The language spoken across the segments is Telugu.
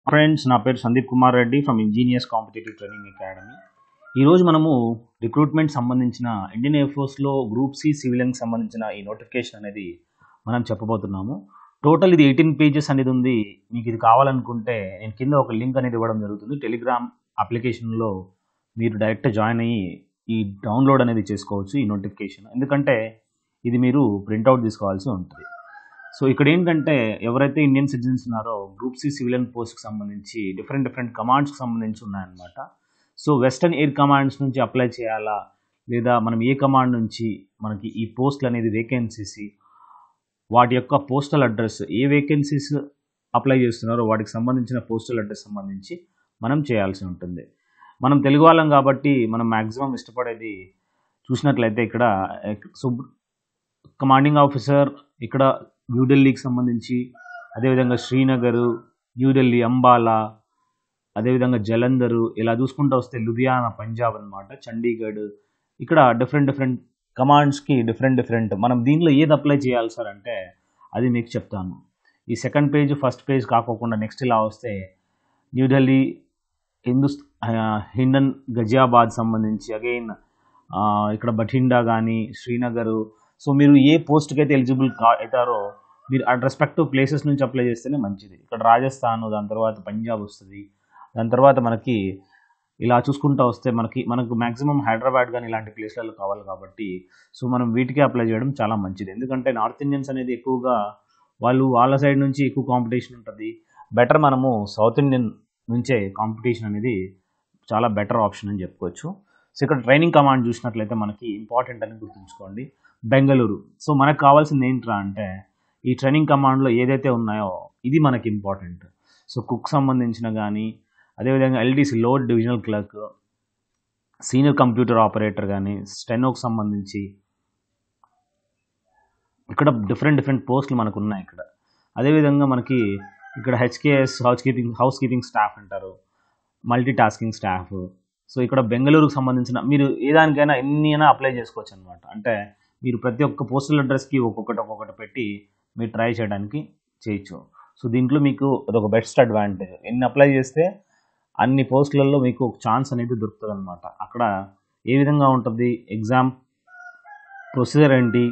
ఫ్రెండ్స్ నా పేరు Sandeep Kumar Reddy from engineers competitive training academy ఈరోజు మనము రిక్రూట్మెంట్ సంబంధించిన ఇండియన్ ఎయిర్ ఫోర్స్లో గ్రూప్ సి సివిలియన్కి సంబంధించిన ఈ నోటిఫికేషన్ అనేది మనం చెప్పబోతున్నాము టోటల్ ఇది ఎయిటీన్ పేజెస్ అనేది ఉంది మీకు ఇది కావాలనుకుంటే నేను కింద ఒక లింక్ అనేది ఇవ్వడం జరుగుతుంది టెలిగ్రామ్ అప్లికేషన్లో మీరు డైరెక్ట్ జాయిన్ అయ్యి ఈ డౌన్లోడ్ అనేది చేసుకోవచ్చు ఈ నోటిఫికేషన్ ఎందుకంటే ఇది మీరు ప్రింట్అవుట్ తీసుకోవాల్సి ఉంటుంది సో ఇక్కడ ఏంటంటే ఎవరైతే ఇండియన్ సిటిజన్స్ ఉన్నారో గ్రూప్ సి సివిలియన్ పోస్ట్కి సంబంధించి డిఫరెంట్ డిఫరెంట్ కమాండ్స్కి సంబంధించి ఉన్నాయన్నమాట సో వెస్టర్న్ ఎయిర్ కమాండ్స్ నుంచి అప్లై చేయాలా లేదా మనం ఏ కమాండ్ నుంచి మనకి ఈ పోస్టులు అనేది వేకెన్సీస్ వాటి యొక్క పోస్టల్ అడ్రస్ ఏ వేకెన్సీస్ అప్లై చేస్తున్నారో వాటికి సంబంధించిన పోస్టల్ అడ్రస్ సంబంధించి మనం చేయాల్సి ఉంటుంది మనం తెలుగు వాళ్ళం కాబట్టి మనం మ్యాక్సిమం ఇష్టపడేది చూసినట్లయితే ఇక్కడ సో కమాండింగ్ ఆఫీసర్ ఇక్కడ న్యూఢిల్లీకి సంబంధించి అదేవిధంగా శ్రీనగర్ న్యూఢిల్లీ అంబాలా అదేవిధంగా జలంధరు ఇలా చూసుకుంటూ వస్తే లుధియానా పంజాబ్ అనమాట చండీగఢ్ ఇక్కడ డిఫరెంట్ డిఫరెంట్ కమాండ్స్కి డిఫరెంట్ డిఫరెంట్ మనం దీనిలో ఏది అప్లై చేయాలి సార్ అంటే అది మీకు చెప్తాను ఈ సెకండ్ పేజ్ ఫస్ట్ పేజ్ కాకోకుండా నెక్స్ట్ ఇలా వస్తే న్యూఢిల్లీ హిందుస్ హిండన్ గజియాబాద్ సంబంధించి అగైన్ ఇక్కడ బఠిండా కానీ శ్రీనగర్ సో మీరు ఏ పోస్ట్కి అయితే ఎలిజిబుల్ కా అవుతారో మీరు ఆ రెస్పెక్టివ్ ప్లేసెస్ నుంచి అప్లై చేస్తేనే మంచిది ఇక్కడ రాజస్థాన్ దాని తర్వాత పంజాబ్ వస్తుంది దాని తర్వాత మనకి ఇలా చూసుకుంటూ వస్తే మనకి మనకు మ్యాక్సిమం హైదరాబాద్ కానీ ఇలాంటి ప్లేస్లలో కావాలి కాబట్టి సో మనం వీటికి అప్లై చేయడం చాలా మంచిది ఎందుకంటే నార్త్ ఇండియన్స్ అనేది ఎక్కువగా వాళ్ళు వాళ్ళ సైడ్ నుంచి ఎక్కువ కాంపిటీషన్ ఉంటుంది బెటర్ మనము సౌత్ ఇండియన్ నుంచే కాంపిటీషన్ అనేది చాలా బెటర్ ఆప్షన్ అని చెప్పుకోవచ్చు సో ఇక్కడ ట్రైనింగ్ కమాండ్ చూసినట్లయితే మనకి ఇంపార్టెంట్ అని గుర్తుంచుకోండి బెంగళూరు సో మనకు కావాల్సింది ఏంట్రా అంటే ఈ ట్రైనింగ్ కమాండ్లో ఏదైతే ఉన్నాయో ఇది మనకి ఇంపార్టెంట్ సో కుక్ సంబంధించిన కానీ అదేవిధంగా LDC lower divisional clerk senior computer operator కానీ స్టెనోకి సంబంధించి ఇక్కడ డిఫరెంట్ డిఫరెంట్ పోస్టులు మనకు ఉన్నాయి ఇక్కడ అదేవిధంగా మనకి ఇక్కడ HKS house keeping house keeping staff అంటారు మల్టీ టాస్కింగ్ స్టాఫ్ సో ఇక్కడ బెంగళూరుకు సంబంధించిన మీరు ఏ దానికైనా ఎన్ని అయినా అప్లై చేసుకోవచ్చు అనమాట అంటే మీరు ప్రతి ఒక్క పోస్టల్ అడ్రస్కి ఒక్కొక్కటి ఒక్కొక్కటి పెట్టి మీరు ట్రై చేయడానికి చేయొచ్చు సో దీంట్లో మీకు అదొక బెస్ట్ అడ్వాంటేజ్ ఎన్ని అప్లై చేస్తే అన్ని పోస్టులలో మీకు ఒక ఛాన్స్ అనేది దొరుకుతుంది అనమాట అక్కడ ఏ విధంగా ఉంటుంది ఎగ్జామ్ ప్రొసీజర్ ఏంటి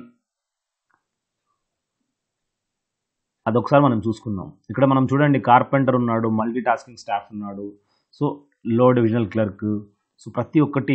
అదొకసారి మనం చూసుకుందాం ఇక్కడ మనం చూడండి కార్పెంటర్ ఉన్నాడు మల్టీ టాస్కింగ్ స్టాఫ్ ఉన్నాడు so lower divisional clerk so ప్రతి ఒక్కటి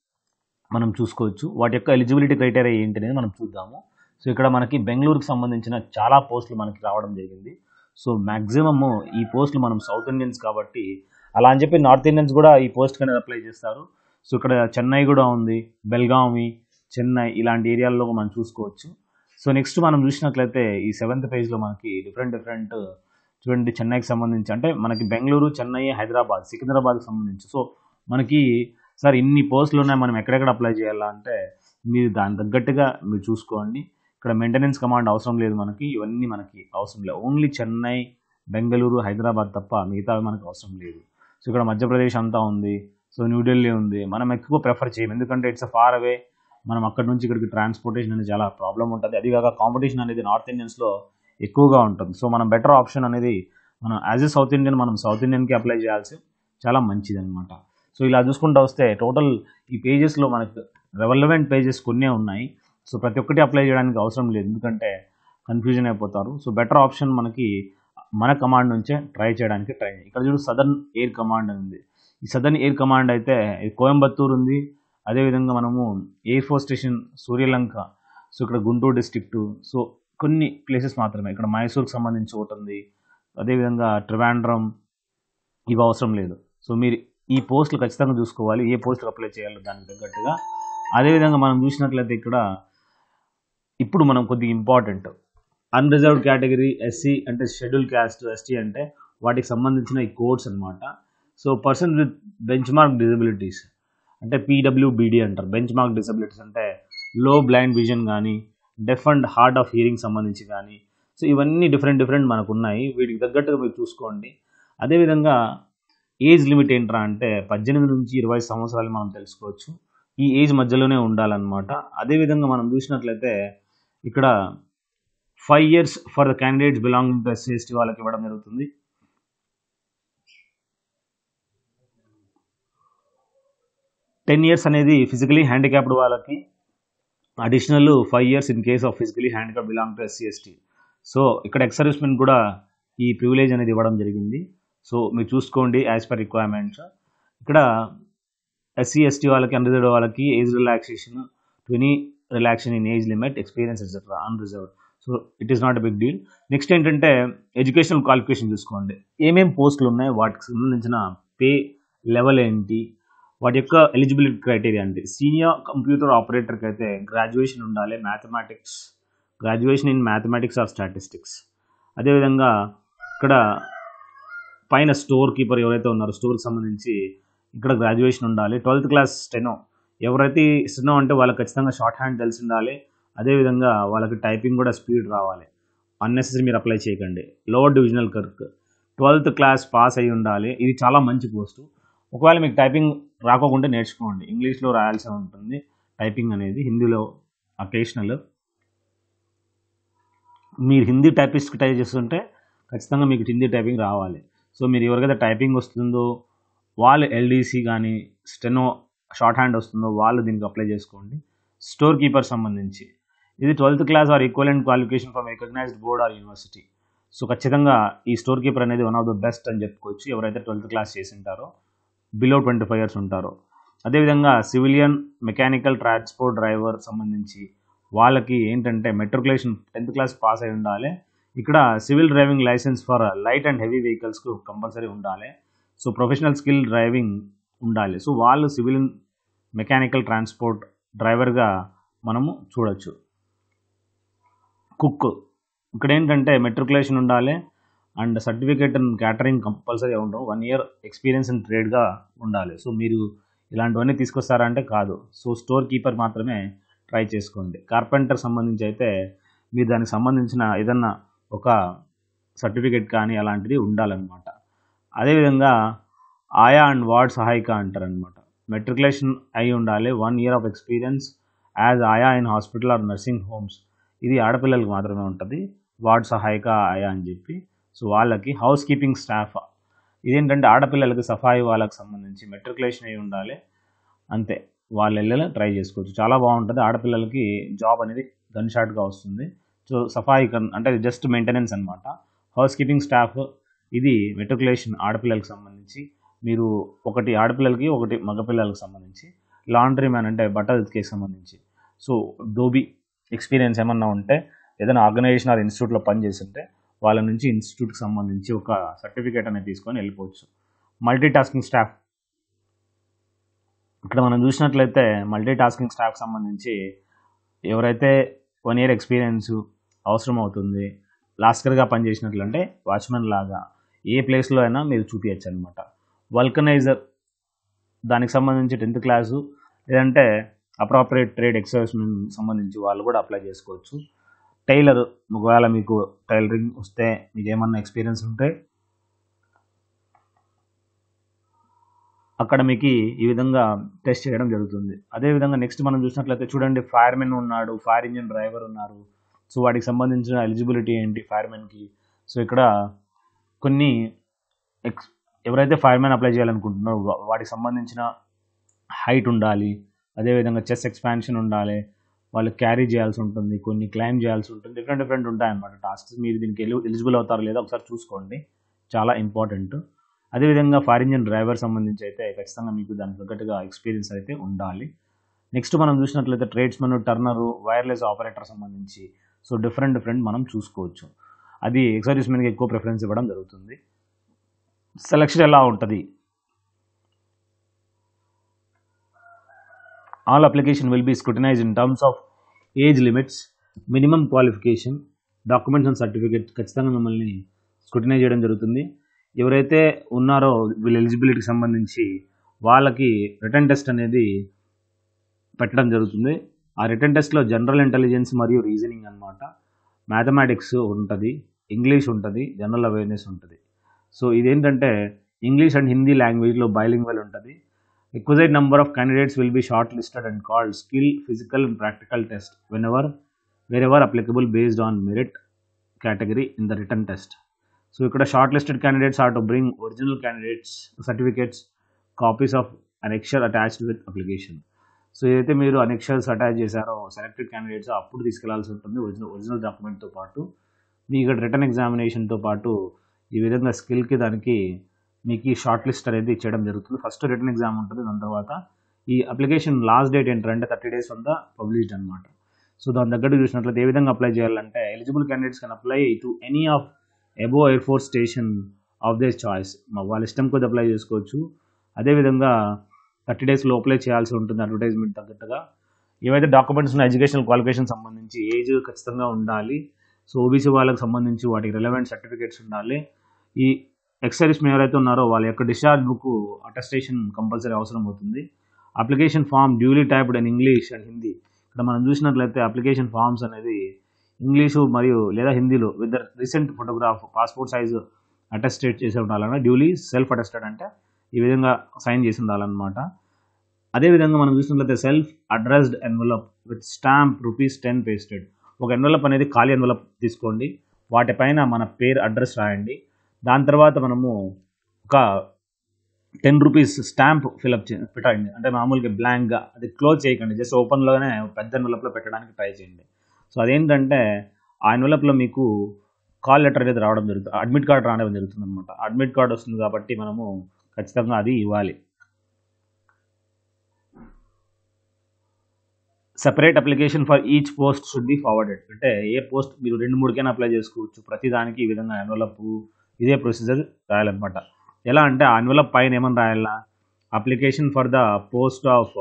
మనం చూసుకోవచ్చు వాటి యొక్క ఎలిజిబిలిటీ క్రైటీరియా ఏంటి అనేది మనం చూద్దాము సో ఇక్కడ మనకి బెంగళూరుకి సంబంధించిన చాలా పోస్టులు మనకి రావడం జరిగింది సో మ్యాక్సిమము ఈ పోస్టులు మనం సౌత్ ఇండియన్స్ కాబట్టి అలా అని చెప్పి నార్త్ ఇండియన్స్ కూడా ఈ పోస్ట్కి అనేది అప్లై చేస్తారు సో ఇక్కడ చెన్నై కూడా ఉంది బెల్గామి చెన్నై ఇలాంటి ఏరియాల్లో మనం చూసుకోవచ్చు సో నెక్స్ట్ మనం చూసినట్లయితే ఈ సెవెంత్ పేజ్లో మనకి డిఫరెంట్ డిఫరెంట్ చూడండి చెన్నైకి సంబంధించి అంటే మనకి బెంగళూరు చెన్నై హైదరాబాద్ సికింద్రాబాద్కి సంబంధించి సో మనకి సార్ ఇన్ని పోస్టులు ఉన్నాయి మనం ఎక్కడెక్కడ అప్లై చేయాలా అంటే మీరు దాని తగ్గట్టుగా మీరు చూసుకోండి ఇక్కడ మెయింటెనెన్స్ కమాండ్ అవసరం లేదు మనకి ఇవన్నీ మనకి అవసరం లేదు ఓన్లీ చెన్నై బెంగళూరు హైదరాబాద్ తప్ప మిగతా మనకు అవసరం లేదు సో ఇక్కడ మధ్యప్రదేశ్ అంతా ఉంది సో న్యూఢిల్లీ ఉంది మనం ఎక్కువ ప్రిఫర్ చేయం ఎందుకంటే ఇట్స్ అ ఫార్ అవే మనం అక్కడ నుంచి ఇక్కడికి ట్రాన్స్పోర్టేషన్ అనేది చాలా ప్రాబ్లం ఉంటుంది అది కాక కాంపిటీషన్ అనేది నార్త్ ఇండియన్స్లో ఎక్కువగా ఉంటుంది సో మనం బెటర్ ఆప్షన్ అనేది మనం యాజ్ ఎ సౌత్ ఇండియన్ మనం సౌత్ ఇండియన్కి అప్లై చేయాల్సి చాలా మంచిది అనమాట సో ఇలా చూసుకుంటూ వస్తే టోటల్ ఈ పేజెస్లో మనకు రెవలవెంట్ పేజెస్ కొన్నే ఉన్నాయి సో ప్రతి ఒక్కటి అప్లై చేయడానికి అవసరం లేదు ఎందుకంటే కన్ఫ్యూజన్ అయిపోతారు సో బెటర్ ఆప్షన్ మనకి మన కమాండ్ నుంచే ట్రై చేయడానికి ట్రై ఇక్కడ చూడు సదర్న్ ఎయిర్ కమాండ్ అని ఉంది ఈ సదర్న్ ఎయిర్ కమాండ్ అయితే కోయంబత్తూర్ ఉంది అదేవిధంగా మనము air force station Suryalanka so ఇక్కడ గుంటూరు డిస్ట్రిక్ట్ సో కొన్ని ప్లేసెస్ మాత్రమే ఇక్కడ మైసూర్కి సంబంధించి ఒకటి ఉంది అదేవిధంగా ట్రివాండ్రం ఇవి అవసరం లేదు సో మీరు ఈ పోస్టులు ఖచ్చితంగా చూసుకోవాలి ఏ పోస్టులు అప్లై చేయాలో దానికి తగ్గట్టుగా అదేవిధంగా మనం చూసినట్లయితే ఇక్కడ ఇప్పుడు మనం కొద్దిగా ఇంపార్టెంట్ అన్రిజర్వ్డ్ కేటగిరీ ఎస్సీ అంటే షెడ్యూల్ క్యాస్ట్ ఎస్టీ అంటే వాటికి సంబంధించిన ఈ కోడ్స్ అనమాట so person with benchmark disabilities అంటే పీడబ్ల్యూబీడీ అంటారు బెంచ్ మార్క్ డిసబిలిటీస్ అంటే లో బ్లైండ్ విజన్ కానీ deaf and hard of hearing సంబంధించి కానీ సో ఇవన్నీ డిఫరెంట్ డిఫరెంట్ మనకు ఉన్నాయి వీటికి తగ్గట్టుగా మీరు చూసుకోండి అదేవిధంగా ఏజ్ లిమిట్ ఏంట్రా అంటే పద్దెనిమిది నుంచి ఇరవై సంవత్సరాలు మనం తెలుసుకోవచ్చు ఈ ఏజ్ మధ్యలోనే ఉండాలన్నమాట అదేవిధంగా మనం చూసినట్లయితే ఇక్కడ five years for the candidates belonging to SC ST వాళ్ళకి ఇవ్వడం జరుగుతుంది టెన్ ఇయర్స్ అనేది ఫిజికలీ హ్యాండిక్యాప్డ్ వాళ్ళకి additional five years in case of physically handicap belong to SC ST so ఇక్కడ ఎక్స్ సర్వీస్మెన్ కూడా ఈ ప్రివిలేజ్ అనేది ఇవ్వడం జరిగింది సో మీరు చూసుకోండి యాజ్ పర్ రిక్వైర్మెంట్స్ ఇక్కడ ఎస్సీ ఎస్టీ వాళ్ళకి అన్రిజర్వ్ వాళ్ళకి age relaxation to any relaxation in age limit experience etcetera unreserved so it is not a big deal next ఏంటంటే ఎడ్యుకేషనల్ క్వాలిఫికేషన్ చూసుకోండి ఏమేం పోస్టులు ఉన్నాయి వాటికి సంబంధించిన పే లెవెల్ ఏంటి వాటి యొక్క ఎలిజిబిలిటీ క్రైటీరియా అంటే సీనియర్ కంప్యూటర్ ఆపరేటర్కి అయితే గ్రాడ్యుయేషన్ ఉండాలి mathematics graduation in mathematics or statistics అదేవిధంగా ఇక్కడ పైన స్టోర్ కీపర్ ఎవరైతే ఉన్నారో స్టోర్కి సంబంధించి ఇక్కడ గ్రాడ్యుయేషన్ ఉండాలి ట్వెల్త్ క్లాస్ స్టెనో ఎవరైతే స్టెనో అంటే వాళ్ళకి ఖచ్చితంగా షార్ట్ హ్యాండ్ తెలిసి ఉండాలి అదేవిధంగా వాళ్ళకి టైపింగ్ కూడా స్పీడ్ రావాలి అన్నెసరీ మీరు అప్లై చేయకండి lower divisional clerk twelfth class pass అయి ఉండాలి ఇది చాలా మంచి పోస్టు ఒకవేళ మీకు టైపింగ్ రాకోకుంటే నేర్చుకోండి ఇంగ్లీష్లో రాయాల్సి ఉంటుంది టైపింగ్ అనేది హిందీలో అకేషనల్ మీరు హిందీ టైపిస్ట్కి టైప్ చేస్తుంటే ఖచ్చితంగా మీకు హిందీ టైపింగ్ రావాలి సో మీరు ఎవరికైతే టైపింగ్ వస్తుందో వాళ్ళు ఎల్డీసీ కానీ స్టెనో షార్ట్ హ్యాండ్ వస్తుందో వాళ్ళు దీనికి అప్లై చేసుకోండి స్టోర్ కీపర్ సంబంధించి ఇది twelfth class or equivalent qualification from recognised board or university so ఖచ్చితంగా ఈ స్టోర్ కీపర్ అనేది వన్ ఆఫ్ ద బెస్ట్ అని చెప్పుకోవచ్చు ఎవరైతే ట్వెల్త్ క్లాస్ చేసి ఉంటారో బిలో ట్వంటీ ఫైవ్ ఇయర్స్ ఉంటారో అదేవిధంగా సివిలియన్ మెకానికల్ ట్రాన్స్పోర్ట్ డ్రైవర్ సంబంధించి వాళ్ళకి ఏంటంటే మెట్రికులేషన్ టెన్త్ క్లాస్ పాస్ అయి ఉండాలి ఇక్కడ civil driving licence for light and heavy వెహికల్స్కు కంపల్సరీ ఉండాలి సో ప్రొఫెషనల్ స్కిల్ డ్రైవింగ్ ఉండాలి సో వాళ్ళు సివిల్ మెకానికల్ ట్రాన్స్పోర్ట్ డ్రైవర్గా మనము చూడొచ్చు కుక్ ఇక్కడ ఏంటంటే మెట్రికులేషన్ ఉండాలి and certificate and catering compulsory ఉండవు వన్ ఇయర్ ఎక్స్పీరియన్స్ ఇన్ ట్రేడ్గా ఉండాలి సో మీరు ఇలాంటివన్నీ తీసుకొస్తారంటే కాదు సో స్టోర్ కీపర్ మాత్రమే ట్రై చేసుకోండి కార్పెంటర్ సంబంధించి అయితే మీరు దానికి సంబంధించిన ఏదన్నా ఒక సర్టిఫికేట్ కానీ అలాంటిది ఉండాలన్నమాట అదేవిధంగా ఆయా అండ్ వార్డ్ సహాయిక అంటారనమాట మెట్రికులేషన్ అయి ఉండాలి one year of experience as ఆయా in hospital or nursing homes ఇది ఆడపిల్లలకు మాత్రమే ఉంటుంది వార్డ్ సహాయిక ఆయా అని చెప్పి సో వాళ్ళకి హౌస్ కీపింగ్ స్టాఫ్ ఇదేంటంటే ఆడపిల్లలకి సఫాయి వాళ్ళకి సంబంధించి మెట్రికులేషన్ అయి ఉండాలి అంతే వాళ్ళు వెళ్ళి ట్రై చేసుకోవచ్చు చాలా బాగుంటుంది ఆడపిల్లలకి జాబ్ అనేది గన్ షాట్గా వస్తుంది సో సఫాయి కన్- అంటే జస్ట్ మెయింటెనెన్స్ అనమాట హౌస్ కీపింగ్ స్టాఫ్ ఇది మెట్రికులేషన్ ఆడపిల్లలకి సంబంధించి మీరు ఒకటి ఆడపిల్లలకి ఒకటి మగపిల్లలకి సంబంధించి లాండ్రీ మ్యాన్ అంటే బట్టల ఉతికేకి సంబంధించి సో దోబీ ఎక్స్పీరియన్స్ ఏమన్నా ఉంటే ఏదైనా ఆర్గనైజేషన్ ఆర్ ఇన్స్టిట్యూట్లో పనిచేస్తుంటే వాళ్ళ నుంచి ఇన్స్టిట్యూట్కి సంబంధించి ఒక సర్టిఫికేట్ అనేది తీసుకొని వెళ్ళిపోవచ్చు మల్టీ టాస్కింగ్ స్టాఫ్ ఇక్కడ మనం చూసినట్లయితే మల్టీ టాస్కింగ్ స్టాఫ్ సంబంధించి ఎవరైతే వన్ ఇయర్ ఎక్స్పీరియన్స్ అవసరం అవుతుంది లాస్కర్గా పనిచేసినట్లంటే వాచ్మెన్ లాగా ఏ ప్లేస్లో అయినా మీరు చూపించచ్చు అనమాట వల్కనైజర్ దానికి సంబంధించి టెన్త్ క్లాసు లేదంటే అప్రాపరేట్ ట్రేడ్ ఎక్సర్సైజ్మెంట్ సంబంధించి వాళ్ళు కూడా అప్లై చేసుకోవచ్చు టైలర్ ఒకవేళ మీకు టైలరింగ్ వస్తే మీకు ఏమన్నా ఎక్స్పీరియన్స్ ఉంటే అక్కడ మీకు ఈ విధంగా టెస్ట్ చేయడం జరుగుతుంది అదేవిధంగా నెక్స్ట్ మనం చూసినట్లయితే చూడండి ఫైర్మెన్ ఉన్నాడు ఫైర్ ఇంజిన్ డ్రైవర్ ఉన్నారు సో వాటికి సంబంధించిన ఎలిజిబిలిటీ ఏంటి ఫైర్మెన్కి సో ఇక్కడ కొన్ని ఎక్స్ ఎవరైతే ఫైర్మెన్ అప్లై చేయాలనుకుంటున్నారో వా- వాటికి సంబంధించిన హైట్ ఉండాలి అదేవిధంగా చెస్ ఎక్స్పాన్షన్ ఉండాలి వాళ్ళు క్యారీ చేయాల్సి ఉంటుంది కొన్ని క్లైమ్ చేయాల్సి ఉంటుంది డిఫరెంట్ డిఫరెంట్ ఉంటాయి అన్నమాట టాస్క్స్ మీరు దీనికి ఎలి ఎలిజిబుల్ అవుతారో లేదో ఒకసారి చూసుకోండి చాలా ఇంపార్టెంట్ అదేవిధంగా ఫైర్ ఇంజిన్ డ్రైవర్ సంబంధించి అయితే ఖచ్చితంగా మీకు దానికి తగ్గట్టుగా ఎక్స్పీరియన్స్ అయితే ఉండాలి నెక్స్ట్ మనం చూసినట్లయితే ట్రేడ్స్మెన్ టర్నరు వైర్లెస్ ఆపరేటర్ సంబంధించి సో డిఫరెంట్ డిఫరెంట్ మనం చూసుకోవచ్చు అది ఎక్సర్వీస్మెన్కి ఎక్కువ ప్రిఫరెన్స్ ఇవ్వడం జరుగుతుంది సెలక్షన్ ఎలా ఉంటుంది all application will be scrutinise in terms of age limits minimum qualification documents and certificate ఖచ్చితంగా మిమ్మల్ని స్క్రూటినైజ్ చేయడం జరుగుతుంది ఎవరైతే ఉన్నారో వీళ్ళ ఎలిజిబిలిటీకి సంబంధించి వాళ్ళకి రిటర్న్ టెస్ట్ అనేది పెట్టడం జరుగుతుంది ఆ రిటర్న్ టెస్ట్లో జనరల్ ఇంటెలిజెన్స్ మరియు రీజనింగ్ అన్నమాట మ్యాథమెటిక్స్ ఉంటుంది ఇంగ్లీష్ ఉంటుంది జనరల్ అవేర్నెస్ ఉంటుంది సో ఇదేంటంటే ఇంగ్లీష్ అండ్ హిందీ లాంగ్వేజ్లో బైలింగ్వల్ ఉంటుంది requisite number of candidates will be shortlisted and called skill physical and practical test whenever wherever applicable based on merit category in the written test so ఇక్కడ shortlisted candidates are to bring original candidates certificates copies of annexure attached with application so ఏదైతే మీరు అనెక్షర్స్ అటాచ్ చేశారో సెలెక్టెడ్ క్యాండిడేట్స్ అప్పుడు తీసుకెళ్లాల్సి ఉంటుంది ఒరిజినల్ ఒరిజినల్ డాక్యుమెంట్తో పాటు మీ ఇక్కడ రిటర్న్ ఎగ్జామినేషన్తో పాటు ఈ విధంగా స్కిల్కి దానికి మీకు ఈ షార్ట్ లిస్ట్ అనేది ఇచ్చేయడం జరుగుతుంది ఫస్ట్ రిటర్న్ ఎగ్జామ్ ఉంటుంది దాని తర్వాత ఈ అప్లికేషన్ లాస్ట్ డేట్ ఏంటంటే థర్టీ డేస్ వద్ద పబ్లిష్డ్ అనమాట సో దాని దగ్గర చూసినట్లయితే ఏ విధంగా అప్లై చేయాలంటే eligible candidates can apply to any of above air force station of their choice వాళ్ళ ఇష్టం కొద్ది అప్లై చేసుకోవచ్చు అదేవిధంగా థర్టీ డేస్లో అప్లై చేయాల్సి ఉంటుంది అడ్వర్టైజ్మెంట్ తగ్గట్టుగా ఏవైతే డాక్యుమెంట్స్ ఉన్న ఎడ్యుకేషనల్ క్వాలిఫికేషన్ సంబంధించి ఏజ్ ఖచ్చితంగా ఉండాలి సో ఓబీసీ వాళ్ళకి సంబంధించి వాటికి రిలవెంట్ సర్టిఫికేట్స్ ఉండాలి ఈ ఎక్సైజ్ ఎవరైతే ఉన్నారో వాళ్ళ యొక్క డిశ్చార్జ్ బుక్ అటెస్టేషన్ కంపల్సరీ అవసరం అవుతుంది application form duly typed and English and Hindi ఇక్కడ మనం చూసినట్లయితే అప్లికేషన్ ఫామ్స్ అనేది ఇంగ్లీషు మరియు లేదా హిందీలో with the recent photograph passport size attested చేసి ఉండాలన్న డ్యూలీ సెల్ఫ్ అటెస్టెడ్ అంటే ఈ విధంగా సైన్ చేసి ఉండాలన్నమాట అదేవిధంగా మనం చూసినట్లయితే self addressed envelope with stamp rupees ten pasted ఒక ఎన్వలప్ అనేది ఖాళీ ఎన్వలప్ తీసుకోండి వాటిపైన మన పేరు అడ్రస్ రాయండి దాని తర్వాత మనము ఒక టెన్ రూపీస్ స్టాంప్ ఫిలప్ చే పెట్టండి అంటే మామూలుగా బ్లాంక్గా అది క్లోజ్ చేయకండి జస్ట్ ఓపెన్లోనే పెద్ద ఎన్వలప్లో పెట్టడానికి ట్రై చేయండి సో అదేంటంటే ఆ ఎన్వలప్లో మీకు కాల్ లెటర్ అనేది రావడం జరుగుతుంది అడ్మిట్ కార్డ్ రావడం జరుగుతుంది అనమాట అడ్మిట్ కార్డ్ వస్తుంది కాబట్టి మనము ఖచ్చితంగా అది ఇవ్వాలి separate application for each post should be forwarded అంటే ఏ పోస్ట్ మీరు రెండు మూడుకైనా అప్లై చేసుకోవచ్చు ప్రతి దానికి ఈ విధంగా ఎన్వలప్ ఇదే ప్రొసీజర్ రాయాలన్నమాట ఎలా అంటే ఆ ఎన్వలప్ పైన ఏమని రాయాలా application for the post of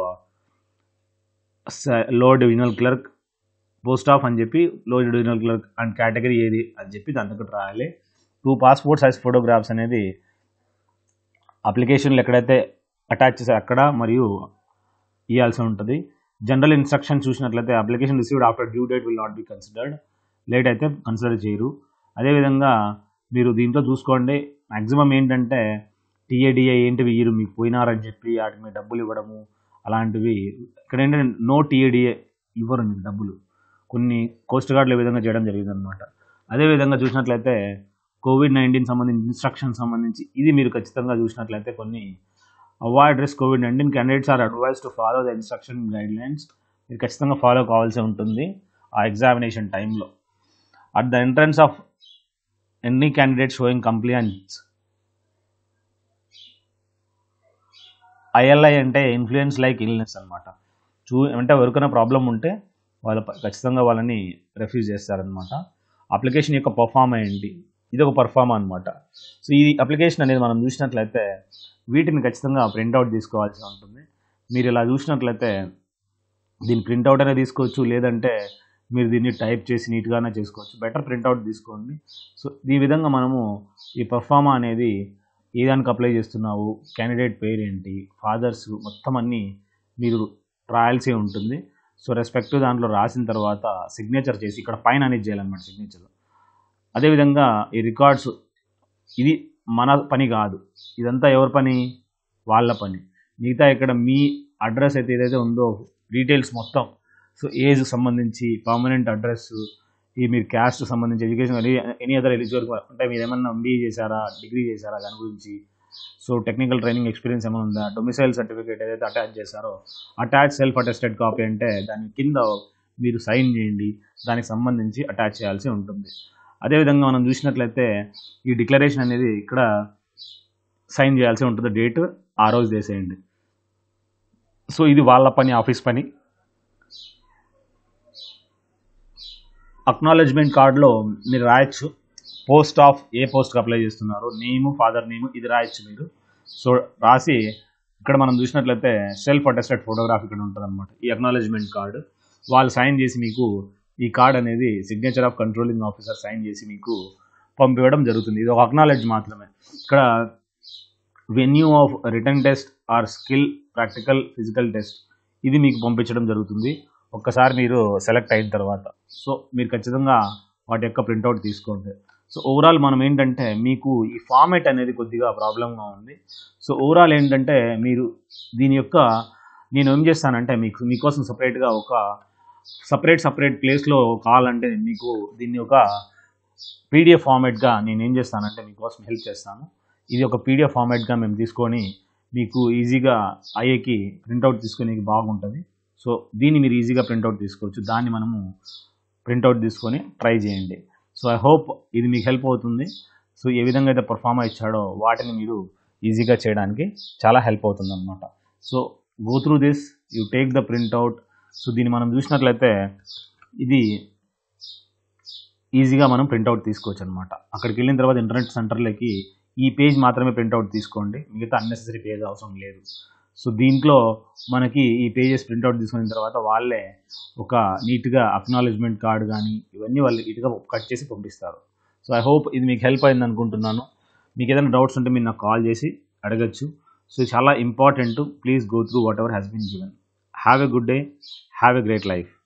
lower divisional clerk post of అని చెప్పి లో డివిజనల్ క్లర్క్ అండ్ కేటగిరీ ఏది అని చెప్పి దాని దగ్గర రాయాలి టూ పాస్పోర్ట్ సైజ్ ఫోటోగ్రాఫ్స్ అనేది అప్లికేషన్లు ఎక్కడైతే అటాచ్ చేశారు అక్కడ మరియు ఇవ్వాల్సి ఉంటుంది జనరల్ ఇన్స్ట్రక్షన్ చూసినట్లయితే application received after due date will not be considered late అయితే కన్సిడర్ చేయరు అదేవిధంగా మీరు దీంట్లో చూసుకోండి మ్యాక్సిమం ఏంటంటే టీఏడిఏ ఏంటివి ఇయ్యరు మీకు పోయినారని చెప్పి వాటికి మీరు డబ్బులు ఇవ్వడము అలాంటివి ఇక్కడ ఏంటంటే నో టీఏడిఏ ఇవ్వరు మీకు డబ్బులు కొన్ని కోస్ట్ గార్డులు ఈ విధంగా చేయడం జరిగింది అనమాట అదేవిధంగా చూసినట్లయితే కోవిడ్ నైన్టీన్ సంబంధించి ఇన్స్ట్రక్షన్ సంబంధించి ఇది మీరు ఖచ్చితంగా చూసినట్లయితే కొన్ని avoid risk COVID nineteen candidates are advise to follow the instruction guidelines మీరు ఖచ్చితంగా ఫాలో కావాల్సి ఉంటుంది ఆ ఎగ్జామినేషన్ టైంలో at the entrance of any candidate showing complaints ILI అంటే ఇన్ఫ్లుయెన్స్ లైక్ ఇల్నెస్ అనమాట చూ అంటే ఎవరికైనా ప్రాబ్లం ఉంటే వాళ్ళ ఖచ్చితంగా వాళ్ళని రెఫ్యూజ్ చేస్తారనమాట అప్లికేషన్ యొక్క పర్ఫార్మ్ ఏంటి ఇది ఒక పర్ఫార్మ్ అనమాట సో ఈ అప్లికేషన్ అనేది మనం చూసినట్లయితే వీటిని ఖచ్చితంగా ప్రింట్అవుట్ తీసుకోవాల్సి ఉంటుంది మీరు ఇలా చూసినట్లయితే దీని ప్రింట్అవుట్ అనేది తీసుకోవచ్చు లేదంటే మీరు దీన్ని టైప్ చేసి నీట్గానే చేసుకోవచ్చు బెటర్ ప్రింట్అవుట్ తీసుకోండి సో ఈ విధంగా మనము ఈ పర్ఫార్మా అనేది ఏ దానికి అప్లై చేస్తున్నావు క్యాండిడేట్ పేరు ఏంటి ఫాదర్స్ మొత్తం అన్నీ మీరు రాయాల్సి ఉంటుంది సో రెస్పెక్ట్ దాంట్లో రాసిన తర్వాత సిగ్నేచర్ చేసి ఇక్కడ పైన అనేది చేయాలన్నమాట సిగ్నేచర్ అదేవిధంగా ఈ రికార్డ్స్ ఇది మన పని కాదు ఇదంతా ఎవరి పని వాళ్ళ పని మిగతా ఇక్కడ మీ అడ్రస్ అయితే ఏదైతే ఉందో డీటెయిల్స్ మొత్తం సో ఏజ్ సంబంధించి పర్మనెంట్ అడ్రస్ ఈ మీరు క్యాస్ట్ సంబంధించి ఎడ్యుకేషన్ ఎనీ అదర్ ఎలిజిబుల్ అంటే మీరు ఏమన్నా ఎంబీఏ చేశారా డిగ్రీ చేశారా దాని గురించి సో టెక్నికల్ ట్రైనింగ్ ఎక్స్పీరియన్స్ ఏమైనా ఉందా డొమిసైల్ సర్టిఫికేట్ ఏదైతే అటాచ్ చేశారో అటాచ్ సెల్ఫ్ అటెస్టెడ్ కాపీ అంటే దాని కింద మీరు సైన్ చేయండి దానికి సంబంధించి అటాచ్ చేయాల్సి ఉంటుంది అదేవిధంగా మనం చూసినట్లయితే ఈ డిక్లరేషన్ అనేది ఇక్కడ సైన్ చేయాల్సి ఉంటుంది డేట్ ఆ రోజు చేసేయండి సో ఇది వాళ్ళ పని ఆఫీస్ పని అక్నాలెడ్జ్మెంట్ కార్డులో మీరు రాయొచ్చు పోస్ట్ ఆఫ్ ఏ పోస్ట్కి అప్లై చేస్తున్నారు నేము ఫాదర్ నేము ఇది రాయొచ్చు మీరు సో రాసి ఇక్కడ మనం చూసినట్లయితే సెల్ఫ్ అటెస్టెడ్ ఫోటోగ్రాఫ్ ఇక్కడ ఉంటుంది అనమాట ఈ అక్నాలెడ్జ్మెంట్ కార్డు వాళ్ళు సైన్ చేసి మీకు ఈ కార్డ్ అనేది signature of controlling officer sign చేసి మీకు పంపివ్వడం జరుగుతుంది ఇది ఒక అక్నాలెడ్జ్ మాత్రమే ఇక్కడ venue of written test or skill practical physical test ఇది మీకు పంపించడం జరుగుతుంది ఒక్కసారి మీరు సెలెక్ట్ అయిన తర్వాత సో మీరు ఖచ్చితంగా వాటి యొక్క ప్రింట్అవుట్ తీసుకోండి సో ఓవరాల్ మనం ఏంటంటే మీకు ఈ ఫార్మేట్ అనేది కొద్దిగా ప్రాబ్లంగా ఉంది సో ఓవరాల్ ఏంటంటే మీరు దీని యొక్క నేను ఏం చేస్తానంటే మీకు మీకోసం సపరేట్గా ఒక సపరేట్ సపరేట్ ప్లేస్లో కావాలంటే మీకు దీన్ని ఒక పీడిఎఫ్ ఫార్మేట్గా నేను ఏం చేస్తానంటే మీకోసం హెల్ప్ చేస్తాను ఇది ఒక పీడిఎఫ్ ఫార్మేట్గా మేము తీసుకొని మీకు ఈజీగా ఐఏకి ప్రింట్అవుట్ తీసుకునేకి బాగుంటుంది సో దీన్ని మీరు ఈజీగా ప్రింట్అవుట్ తీసుకోవచ్చు దాన్ని మనము ప్రింట్అవుట్ తీసుకొని ట్రై చేయండి సో ఐ హోప్ ఇది మీకు హెల్ప్ అవుతుంది సో ఏ విధంగా అయితే పర్ఫార్మ్ ఇచ్చాడో వాటిని మీరు ఈజీగా చేయడానికి చాలా హెల్ప్ అవుతుంది అనమాట so go through this you take the printout so దీన్ని మనం చూసినట్లయితే ఇది ఈజీగా మనం ప్రింట్అవుట్ తీసుకోవచ్చు అనమాట అక్కడికి వెళ్ళిన తర్వాత ఇంటర్నెట్ సెంటర్లోకి ఈ పేజ్ మాత్రమే ప్రింట్అవుట్ తీసుకోండి మిగతా అన్నెసరీ పేజ్ అవసరం లేదు సో దీంట్లో మనకి ఈ పేజెస్ ప్రింట్అవుట్ తీసుకున్న తర్వాత వాళ్ళే ఒక నీట్గా అక్నాలెడ్జ్మెంట్ కార్డు కానీ ఇవన్నీ వాళ్ళు నీట్గా కట్ చేసి పంపిస్తారు సో ఐ హోప్ ఇది మీకు హెల్ప్ అయింది అనుకుంటున్నాను మీకు ఏదైనా డౌట్స్ ఉంటే మీరు నాకు కాల్ చేసి అడగచ్చు సో చాలా important please go through whatever has been given have a good day have a great life